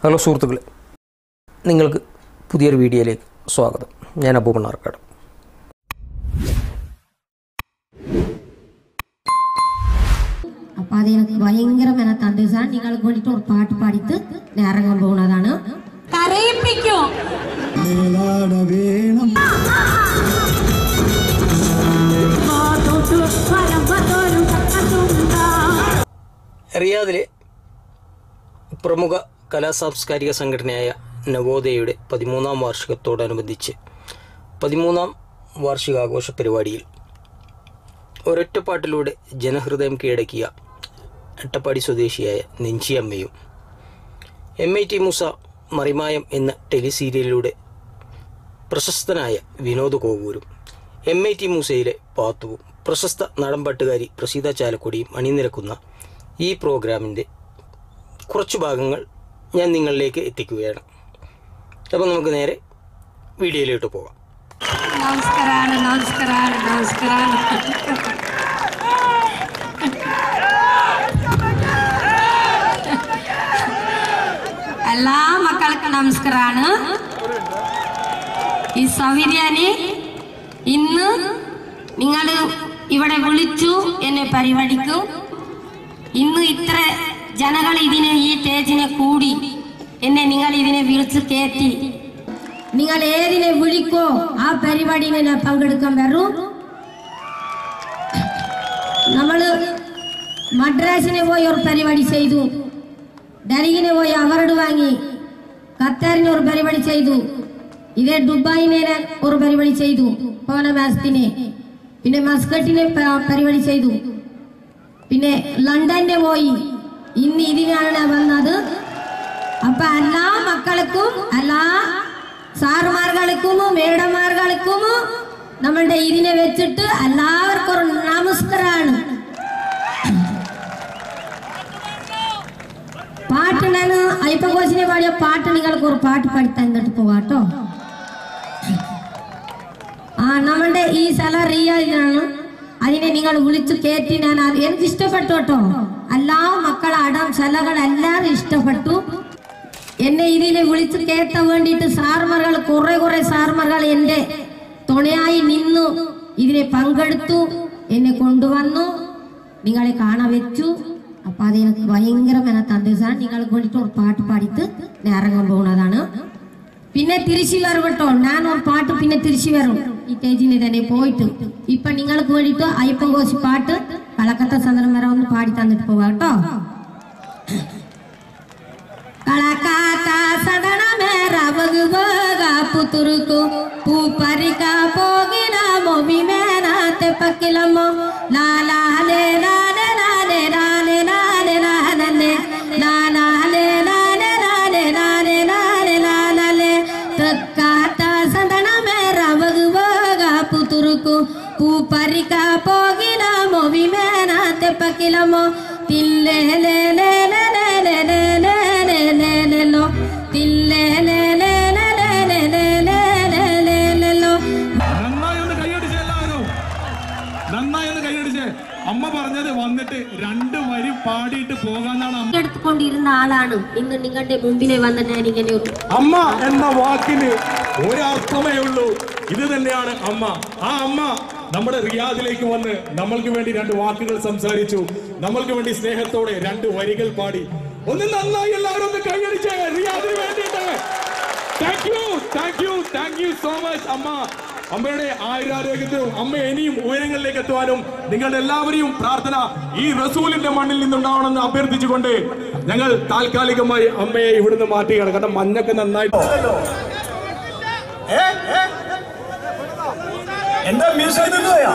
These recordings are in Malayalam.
ഹലോ സുഹൃത്തുക്കളെ നിങ്ങൾക്ക് പുതിയൊരു വീഡിയോയിലേക്ക് സ്വാഗതം ഞാൻ അബൂബൺ ആർക്കാട് അപ്പൊ അത് എനിക്ക് ഭയങ്കര മെനത്താൻ ദിവസമാണ് നിങ്ങൾക്ക് വേണ്ടിട്ട് ഒരു പാട്ട് പാടിത്ത് ഞാൻ ഇറങ്ങാൻ പോകുന്നതാണ് കരയിപ്പിക്കും റിയാദിലെ പ്രമുഖ കലാസാംസ്കാരിക സംഘടനയായ നവോദയയുടെ പതിമൂന്നാം വാർഷികത്തോടനുബന്ധിച്ച് പതിമൂന്നാം വാർഷികാഘോഷ പരിപാടിയിൽ ഒരൊറ്റപ്പാട്ടിലൂടെ ജനഹൃദയം കീഴടക്കിയ അട്ടപ്പാടി സ്വദേശിയായ നെഞ്ചിയമ്മയും M I T Moosa Marimayam എന്ന ടെലിസീരിയലിലൂടെ പ്രശസ്തനായ വിനോദ് കോവൂരും എം ഐ ടി മൂസയിലെ പാത്തുവും പ്രശസ്ത നടൻപാട്ടുകാരി പ്രസീത ചാലക്കുടിയും അണിനിരക്കുന്ന ഈ പ്രോഗ്രാമിൻ്റെ കുറച്ചു ഭാഗങ്ങൾ ഞാൻ നിങ്ങളിലേക്ക് എത്തിക്കുകയാണ് അപ്പോൾ നമുക്ക് നേരെ വീഡിയോയിലോട്ട് പോകാം നമസ്കാരാണ് നമസ്കാരാണ് നമസ്കാരാണ് എല്ലാ മക്കൾക്കും നമസ്കാരാണ് ഈ സൗകര്യാന് ഇന്ന് നിങ്ങൾ ഇവിടെ വിളിച്ചു എന്നെ പരിപാടിക്കും ഇന്ന് ഇത്ര ജനങ്ങൾ ഇതിനെ ഈ സ്റ്റേജിനെ കൂടി എന്നെ നിങ്ങൾ ഇതിനെ വിളിച്ച് കയറ്റി നിങ്ങൾ ഏതിനെ വിളിക്കോ ആ പരിപാടിയിൽ ഞാൻ പങ്കെടുക്കാൻ വരും നമ്മള് മദ്രാസിനെ പോയി ഒരു പരിപാടി ചെയ്തു ഡൽഹിനെ പോയി അവാർഡ് വാങ്ങി ഖത്തറിന് ഒരു പരിപാടി ചെയ്തു ഇതേ ദുബായിനെ ഒരു പരിപാടി ചെയ്തു പോന മാസത്തിന് പിന്നെ മസ്കറ്റിനെ പ- പരിപാടി ചെയ്തു പിന്നെ ലണ്ടന്റെ പോയി ഇന്ന് ഇതിനാണ് വന്നത് അപ്പൊ എല്ലാ മക്കൾക്കും എല്ലാ സാറുമാർക്കും മേഡന്മാർക്കും നമ്മളുടെ ഇതിനെ വെച്ചിട്ട് എല്ലാവർക്കും ഒരു നമസ്കാരമാണ് പാട്ട് ഞാൻ അയ്യപ്പ കോശിനെ പാടിയ പാട്ട് നിങ്ങൾക്ക് ഒരു പാട്ട് പാടി തന്നിട്ട് പോവാട്ടോ ആ നമ്മളുടെ ഈ സ്ഥലം റിയാദിനാണ് അതിനെ നിങ്ങൾ വിളിച്ചു കയറ്റി ഞാൻ അത് എനിക്ക് ഇഷ്ടപ്പെട്ടു കേട്ടോ എല്ലാ മക്കളെ അടം സ്ഥലങ്ങൾ എല്ലാവരും ഇഷ്ടപ്പെട്ടു എന്നെ ഇതിൽ വിളിച്ചു കയറ്റാൻ വേണ്ടിയിട്ട് സാർമാർകൾ കുറെ കുറെ സാർമാർകൾ എന്റെ തുണയായി നിന്നു ഇതിനെ പങ്കെടുത്തു എന്നെ കൊണ്ടുവന്നു നിങ്ങളെ കാണാൻ വെച്ചു അപ്പൊ അത് എനിക്ക് ഭയങ്കര മെനത്താൻ ദിവസമാണ് നിങ്ങൾക്ക് വേണ്ടിയിട്ട് ഒരു പാട്ട് പാടിത്ത് ഞാൻ ഇറങ്ങാൻ പോകുന്നതാണ് പിന്നെ തിരിച്ചു വരും കേട്ടോ ഞാൻ ഒരു പാട്ട് പിന്നെ തിരിച്ചു വരും ഈ സ്റ്റേജിന് തന്നെ പോയിട്ട് ഇപ്പൊ നിങ്ങൾക്ക് വേണ്ടിയിട്ട് അയ്യപ്പൻ കോശി പാട്ട് കളക്കത്ത സന്ദർഭം വരെ ഒന്ന് പാടി തന്നിട്ട് പോവാ കേട്ടോ കളക്കാത്ത സദനമേ റവകുവക പുത്തുറുക്കു പൂപ്പരിക പോകിന മൊബി മേനാത്തെ പക്കിലമ്മോ ലാലാലെ ലാലെ ലാലെ ലാലെ ലാലെ ലാലലെ ലാലാലെ ലാലെ ലാലെ ലാലെ ലാലെ ലാലലെ തക്കാത്ത സദനമേ റവകുവക പുത്തുറുക്കു പൂപ്പരിക പോകിന മൊബി മേനാത്തെ പക്കിലമ്മോ തില്ലേ ലേ ലേ ലേ ലേ ലേ ലേ ലേ ലേ ലേ ലേ ലോ തില്ലേ ലേ ലേ ലേ ലേ ലേ ലേ ലേ ലേ ലേ ലേ ലോ നന്നായി ഒന്ന് കൈയടിച്ചേ എല്ലാവരും നന്നായി ഒന്ന് കൈയടിച്ചേ അമ്മ പറഞ്ഞത് വന്നിട്ട് രണ്ട് വരി പാടിയിട്ട് പോകാന്നാണ് അമ്മ എടുത്തുകൊണ്ടിരുന്ന ആളാണ് ഇന്ന് നിങ്ങളുടെ മുമ്പിലെ വന്നിട്ട് ഞാൻ ഇങ്ങനെ ഒരു അമ്മ എന്ന വാക്കിന് ഒരർത്ഥമേ ഉള്ളൂ ഇത് തന്നെയാണ് അമ്മ ആ അമ്മ നമ്മുടെ റിയാദിലേക്ക് വന്ന് നമ്മൾക്ക് വേണ്ടി രണ്ട് വാക്കുകൾ സംസാരിച്ചു നമ്മൾക്ക് വേണ്ടി സ്നേഹത്തോടെ രണ്ട് വരികൾ പാടി ഒന്ന് നന്നായി എല്ലാവരും ഒന്ന് കൈയടിച്ചേ റിയാദിന് വേണ്ടിയിട്ട് thank you thank you thank you so much അമ്മ അമ്മയുടെ ആയുരാരോഗ്യത്തിനും അമ്മ ഇനിയും ഉയരങ്ങളിലേക്ക് എത്തുവാനും നിങ്ങളുടെ എല്ലാവരെയും പ്രാർത്ഥന ഈ റസൂലിന്റെ മണ്ണിൽ നിന്നുണ്ടാവണമെന്ന് അഭ്യർത്ഥിച്ചുകൊണ്ട് ഞങ്ങൾ താൽക്കാലികമായി അമ്മയെ ഇവിടുന്ന് മാറ്റുകയാണ് കാരണം മഞ്ഞൊക്കെ നന്നായിട്ട് എന്താ മ്യൂസിയം നിന്ന് പോയാ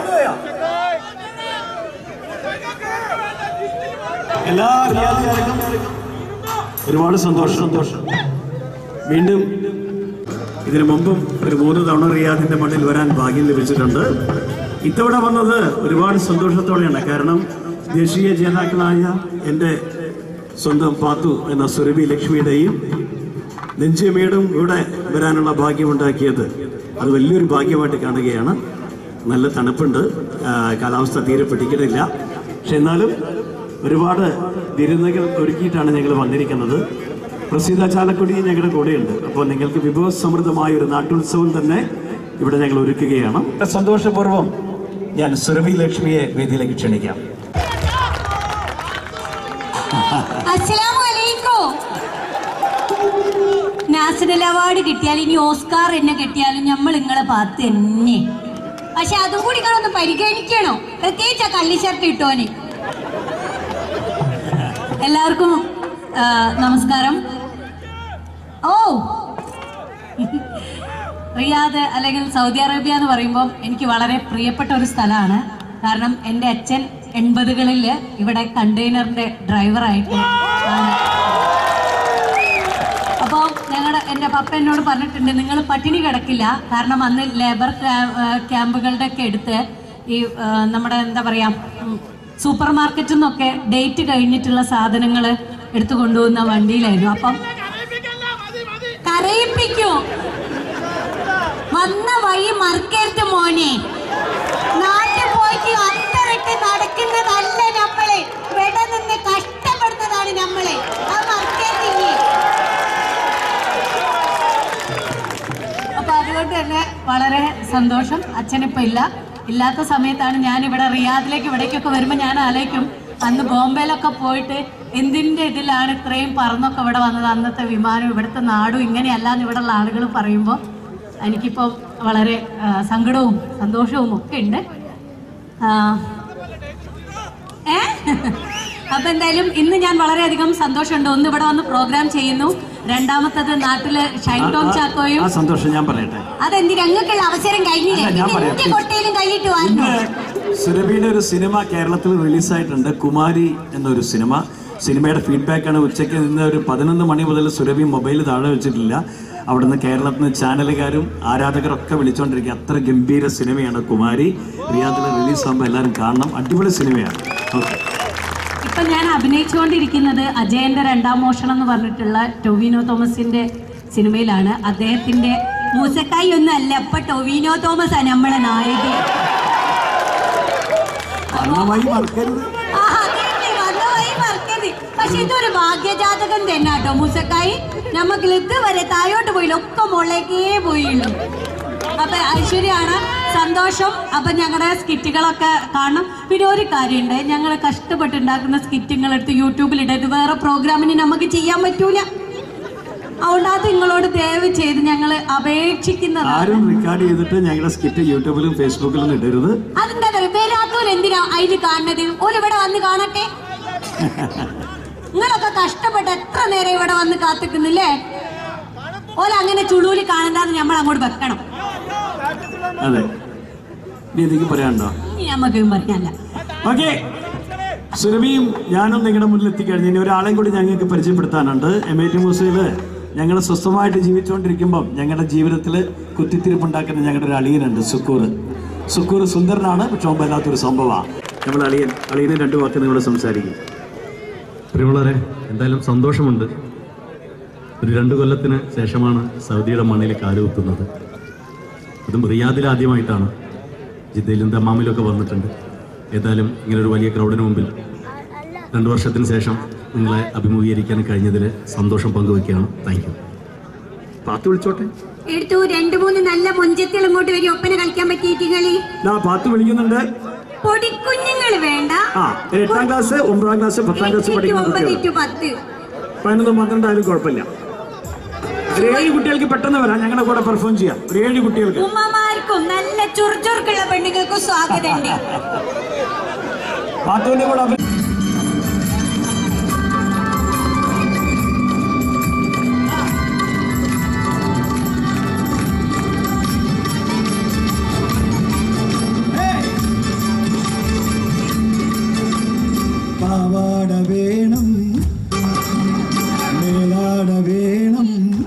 എല്ലാ റിയാദികാർക്കും ഒരുപാട് സന്തോഷം സന്തോഷം വീണ്ടും ഇതിനു മുമ്പും ഒരു മൂന്ന് തവണ റിയാദിന്റെ മണ്ണിൽ വരാൻ ഭാഗ്യം ലഭിച്ചിട്ടുണ്ട് ഇത്തവണ വന്നത് ഒരുപാട് സന്തോഷത്തോടെയാണ് കാരണം ദേശീയ ജേതാക്കളായ എൻ്റെ സ്വന്തം പാത്തു എന്ന സുരഭി ലക്ഷ്മിയുടെയും നെഞ്ചിയമ്മയുടെയും കൂടെ വരാനുള്ള ഭാഗ്യമുണ്ടാക്കിയത് അത് വലിയൊരു ഭാഗ്യമായിട്ട് കാണുകയാണ് നല്ല തണുപ്പുണ്ട് ആ, കാലാവസ്ഥ തീരെ പിടിക്കണില്ല പക്ഷെ എന്നാലും ഒരുപാട് വിരുന്നുകൾ ഒരുക്കിയിട്ടാണ് ഞങ്ങൾ വന്നിരിക്കുന്നത് പ്രസീത ചാലക്കുടി ഞങ്ങളുടെ കൂടെയുണ്ട് അപ്പോൾ നിങ്ങൾക്ക് വിഭവസമൃദ്ധമായ ഒരു നാട്ടുത്സവം തന്നെ ഇവിടെ ഞങ്ങൾ ഒരുക്കുകയാണ് സന്തോഷപൂർവ്വം ഞാൻ സുരഭി ലക്ഷ്മിയെ വേദിയിലേക്ക് ക്ഷണിക്കാം അസ്സലാമലൈക്കും നാഷണൽ അവാർഡ് കിട്ടിയാൽ ഇനി ഓസ്കാർ എന്നെ കിട്ടിയാലും നമ്മൾ നിങ്ങളെ പാത്ത് തന്നെ പക്ഷെ അതും കൂടി നിങ്ങളൊന്ന് പരിഗണിക്കണോ പ്രത്യേകിച്ച് ആ കള്ളി ഷർട്ട് ഇട്ടോന് എല്ലാവർക്കും ആ, നമസ്കാരം ഓ റിയാദ് അല്ലെങ്കിൽ സൗദി അറേബ്യ എന്ന് പറയുമ്പോൾ എനിക്ക് വളരെ പ്രിയപ്പെട്ട ഒരു സ്ഥലമാണ് കാരണം എൻ്റെ അച്ഛൻ എൺപതുകളിൽ ഇവിടെ കണ്ടെയ്നറിന്റെ ഡ്രൈവറായിട്ട് ആണ് അപ്പോൾ ഞങ്ങളുടെ എൻ്റെ പപ്പ എന്നോട് പറഞ്ഞിട്ടുണ്ട് നിങ്ങൾ പട്ടിണി കിടക്കില്ല കാരണം അന്ന് ലേബർ ക്യാമ്പുകളുടെ ഒക്കെ എടുത്ത് ഈ ആ, നമ്മുടെ എന്താ പറയുക സൂപ്പർ മാർക്കറ്റിൽ നിന്നൊക്കെ ഡേറ്റ് കഴിഞ്ഞിട്ടുള്ള സാധനങ്ങൾ എടുത്തു കൊണ്ടുപോകുന്ന വണ്ടിയിലായിരുന്നു അപ്പം കരയിപ്പിക്കൂ വന്ന വഴി മറക്കരുത് മോനെ നാട്ടിൽ പോയിട്ട് അത്തറിട്ട് നടക്കുന്നതല്ല നമ്മള് ഇവിടെ നിന്ന് കഷ്ടപ്പെടുന്നതാണ് നമ്മള് അത് മറക്കരുതില്ലേ അപ്പൊ അതുകൊണ്ട് തന്നെ വളരെ സന്തോഷം അച്ഛനിപ്പോ ഇല്ല ഇല്ലാത്ത സമയത്താണ് ഞാൻ ഇവിടെ റിയാദിലേക്ക് ഇവിടേക്കൊക്കെ വരുമ്പോൾ ഞാൻ ആലോചിക്കും അന്ന് ബോംബെയിലൊക്കെ പോയിട്ട് എന്തിൻ്റെ ഇതിലാണ് ഇത്രയും പറന്നൊക്കെ ഇവിടെ വന്നത് അന്നത്തെ വിമാനം ഇവിടുത്തെ നാടും ഇങ്ങനെയല്ല എന്ന് ഇവിടെയുള്ള ആളുകൾ പറയുമ്പോൾ എനിക്കിപ്പോൾ വളരെ ആ, സങ്കടവും സന്തോഷവും ഒക്കെ ഉണ്ട് ആ, ഏ അപ്പൊ എന്തായാലും ഇന്ന് ഞാൻ വളരെയധികം സന്തോഷമുണ്ട് ഒന്ന് ഇവിടെ വന്ന് പ്രോഗ്രാം ചെയ്യുന്നു രണ്ടാമത്തത് നാട്ടില് ഷൈൻ ടോം ചാക്കോയും ആ സന്തോഷം ഞാൻ പറയട്ടെ അതെന്തിന് ഞങ്ങൾക്കുള്ള അവസരം കഴിഞ്ഞില്ലേ അല്ല, ഞാൻ ഇത് പറയാം. എന്റെ കൊട്ടയിലും കൈയിട്ട് ഇന്ന് വന്നു സുരഭിയുടെ ഒരു സിനിമ കേരളത്തിൽ റിലീസായിട്ടുണ്ട് കുമാരി എന്നൊരു സിനിമ സിനിമയുടെ ഫീഡ്ബാക്കാണ് ഉച്ചയ്ക്ക് നിന്ന് ഒരു പതിനൊന്ന് മണി മുതൽ സുരഭി മൊബൈൽ താഴെ വെച്ചിട്ടില്ല അവിടുന്ന് കേരളത്തിൽ നിന്ന് ചാനലുകാരും ആരാധകരൊക്കെ വിളിച്ചുകൊണ്ടിരിക്കുക അത്ര ഗംഭീര സിനിമയാണ് കുമാരി റിയാദിൽ റിലീസാകുമ്പോൾ എല്ലാവരും കാണണം അടിപൊളി സിനിമയാണ് ഓക്കെ ഇപ്പൊ ഞാൻ അഭിനയിച്ചുകൊണ്ടിരിക്കുന്നത് അജയന്റെ രണ്ടാം മോഷണം എന്ന് പറഞ്ഞിട്ടുള്ള ടൊവിനോ തോമസിന്റെ സിനിമയിലാണ് അദ്ദേഹത്തിന്റെ മൂസക്കായി ഒന്നും അല്ല ഇപ്പൊ ടൊവിനോ തോമസ് ആണ് നമ്മളെ നായകൻ അന്നമായി മറക്കരുത് ആ, അതന്നെ, വന്ന വഴി മറക്കരുത്. പക്ഷെ ഇതൊരു ഭാഗ്യജാതകം തന്നെ കേട്ടോ മൂസക്കായി നമുക്ക് ഇതുവരെ താഴോട്ട് പോയില്ല ഒക്കെ മുകളിലേക്കേ പോയുള്ളൂ അപ്പൊ ഐശ്വര്യാണ് സന്തോഷം അപ്പൊ ഞങ്ങളുടെ സ്കിറ്റുകളൊക്കെ കാണണം പിന്നെ ഒരു കാര്യമുണ്ട് ഞങ്ങൾ കഷ്ടപ്പെട്ടുണ്ടാക്കുന്ന സ്കിറ്റുകൾ എടുത്ത് യൂട്യൂബിൽ ഇടരുത് വേറെ പ്രോഗ്രാമിന് നമുക്ക് ചെയ്യാൻ പറ്റൂല അതുകൊണ്ട് അത് നിങ്ങളോട് ദയവ് ചെയ്ത് ഞങ്ങൾ അപേക്ഷിക്കുന്നതാണ് ആരും റെക്കോർഡ് ചെയ്തിട്ട് ഞങ്ങളുടെ സ്കിറ്റ് യൂട്യൂബിലും ഫേസ്ബുക്കിലും ഇടരുത് അതെന്താ വരാത്തോൽ എന്തിനാ അതിൽ കാണുന്നത് ഓലിവിടെ വന്ന് കാണട്ടെ നിങ്ങളൊക്കെ കഷ്ടപ്പെട്ട് എത്ര നേരം ഇവിടെ വന്ന് കാത്തിക്കുന്നില്ലേ ഓല അങ്ങനെ ചുളൂലി കാണണ്ടാന്ന് നമ്മൾ അങ്ങോട്ട് വെക്കണം അതെ ഇനി എന്തെങ്കിലും പറയാനുണ്ടോ ഇനി നമുക്ക് പറഞ്ഞല്ല ഓക്കെ സുരഭിയും ഞാനും നിങ്ങളുടെ മുന്നിൽ എത്തിക്കഴിഞ്ഞു ഇനി ഒരാളെയും കൂടി ഞങ്ങൾക്ക് പരിചയപ്പെടുത്താനുണ്ട് എം എ ടി മൂസയില് ഞങ്ങൾ സ്വസ്ഥമായിട്ട് ജീവിച്ചുകൊണ്ടിരിക്കുമ്പം ഞങ്ങളുടെ ജീവിതത്തിൽ കുത്തിത്തിരിപ്പുണ്ടാക്കുന്ന ഞങ്ങളുടെ ഒരു അളിയനുണ്ട് സുക്കൂർ സുക്കൂർ സുന്ദരനാണ് പക്ഷെ മുമ്പല്ലാത്തൊരു സംഭവമാണ് നമ്മൾ അളിയൻ അളിയനെ രണ്ട് വാക്ക് നിങ്ങളോട് സംസാരിക്കും പ്രിയമുള്ളവരെ എന്തായാലും സന്തോഷമുണ്ട് ഒരു രണ്ട് കൊല്ലത്തിന് ശേഷമാണ് സൗദിയുടെ മണ്ണിൽ കാലുകുത്തുന്നത് അതും റിയാദിൽ ആദ്യമായിട്ടാണ് ജിദ്ദയിലും ദമാമിലൊക്കെ വന്നിട്ടുണ്ട് ഏതായാലും ഇങ്ങനെ ഒരു വലിയ ക്രൗഡിന് മുമ്പിൽ രണ്ട് വർഷത്തിന് ശേഷം നിങ്ങളെ അഭിമുഖീകരിക്കാൻ കഴിഞ്ഞതിൽ സന്തോഷം പങ്കുവയ്ക്കുകയാണ് താങ്ക് യു പാത്ത് വിളിച്ചോട്ടെ എടുത്തു രണ്ടു മൂന്ന് നല്ല മൊഞ്ചത്തിൽ ഇങ്ങോട്ട് വരും ഒപ്പന കളിക്കാൻ പറ്റിയിട്ടിങ്ങളി ദാ പാത്ത് വിളിക്കുന്നുണ്ട് പൊടിക്കുഞ്ഞുങ്ങൾ വേണ്ട ആ എട്ടാം ക്ലാസ് ഒമ്പതാം ക്ലാസ് പത്താം ക്ലാസ് പഠിക്കുന്ന ഒമ്പത് കുട്ടികൾ ടു പത്ത് പതിനൊന്നും പന്ത്രണ്ടായാലും കുഴപ്പമില്ല ഒരു ഏഴ് കുട്ടികൾക്ക് പെട്ടെന്ന് വരാം ഞങ്ങളുടെ കൂടെ പെർഫോം ചെയ്യാം ഒരു ഏഴ് കുട്ടികൾക്ക് ഉമ്മമാർക്കും നല്ല ചുറുചുറുക്കുള്ള പെണ്ണുങ്ങൾക്കും സ്വാഗതമുണ്ട് പാത്തുവിന്റെ കൂടെ അഭി- പാവാട വേണം മേലാട വേണം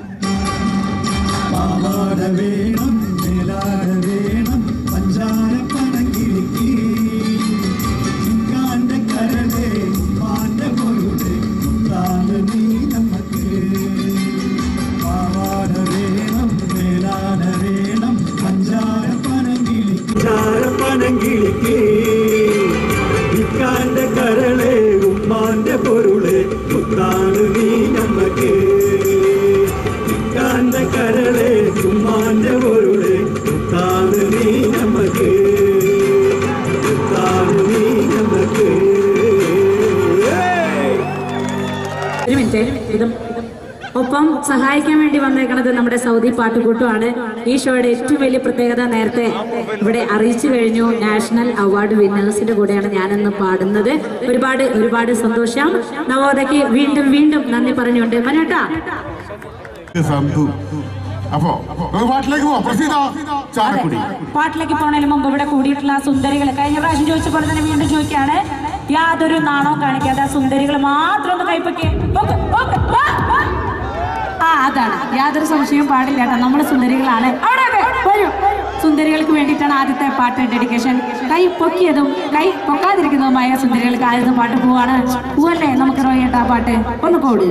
പാവാട വേണം മേലാട വേണം പഞ്ചാര പണങ്കിളിക്ക് ഇക്കാന്റെ കര കരളെ ചുമ്മാന്റെ പൊരുളെ എത്താതെ നീ നമുക്ക് എത്താതെ നീ നമുക്ക് ഒരു മിനിറ്റ് ഇതും ഒപ്പം സഹായിക്കാൻ വേണ്ടി വന്നേക്കണത് നമ്മുടെ സൗദി പാട്ടുകൂട്ടുമാണ് ഈ ഷോയുടെ ഏറ്റവും വലിയ പ്രത്യേകത നേരത്തെ ഇവിടെ അറിയിച്ചു കഴിഞ്ഞു നാഷണൽ അവാർഡ് വിന്നേഴ്സിന്റെ കൂടെയാണ് ഞാനിന്ന് പാടുന്നത് ഒരുപാട് ഒരുപാട് സന്തോഷം നവോദയ്ക്ക് വീണ്ടും വീണ്ടും നന്ദി പറഞ്ഞുകൊണ്ട് മനോട്ടാ സന്തു അപ്പോ നമുക്ക് പാട്ടിലേക്ക് പോവാം പ്രസീത ചാരക്കുടി പാട്ടിലേക്ക് പോണതിന് മുമ്പ് ഇവിടെ കൂടിയിട്ടുള്ള ആ സുന്ദരികൾ കഴിഞ്ഞ പ്രാവശ്യം ചോദിച്ച പോലെ തന്നെ വീണ്ടും ചോദിക്കാണ് യാതൊരു നാണവും കാണിക്കാതെ ആ സുന്ദരികൾ മാത്രം ഒന്ന് കൈപ്പൊക്കെ ഓക്കെ, ഓക്കെ, ആ, ആ. ആ അതാണ് യാതൊരു സംശയവും പാടില്ല കേട്ടോ നമ്മുടെ സുന്ദരികളാണ് അവിടെ വരൂ സുന്ദരികൾക്ക് വേണ്ടിയിട്ടാണ് ആദ്യത്തെ പാട്ട് ഡെഡിക്കേഷൻ കൈ പൊക്കിയതും കൈ പൊക്കാതിരിക്കുന്നതുമായ സുന്ദരികൾക്ക് ആദ്യത്തെ പാട്ട് പോവാണ് പോവല്ലേ നമുക്ക് റോയേട്ടാ ആ പാട്ട് ഒന്ന് പോടി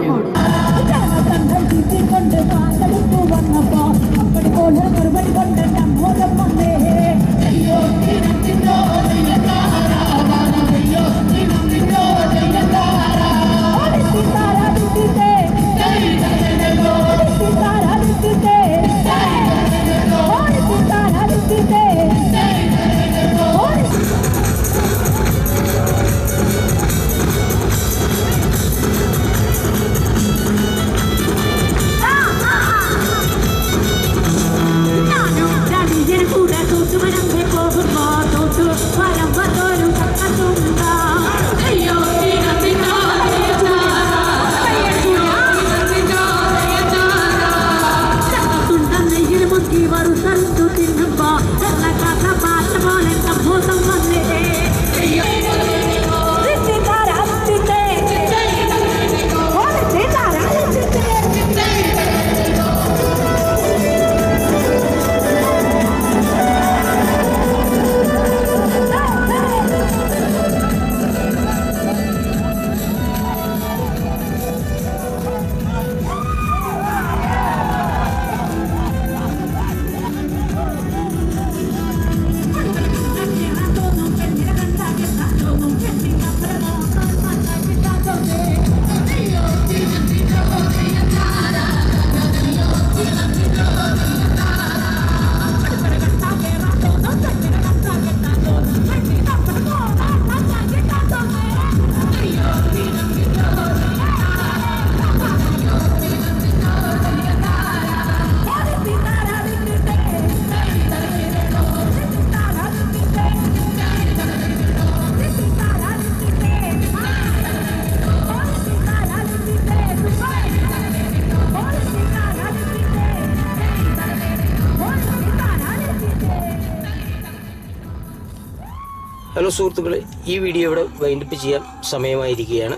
ഹലോ സുഹൃത്തുക്കളെ ഈ വീഡിയോ ഇവിടെ വൈൻഡപ്പ് ചെയ്യാൻ സമയമായിരിക്കുകയാണ്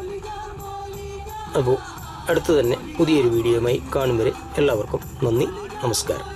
അപ്പോൾ അടുത്ത് തന്നെ പുതിയൊരു വീഡിയോയുമായി കാണും വരെ എല്ലാവർക്കും നന്ദി നമസ്കാരം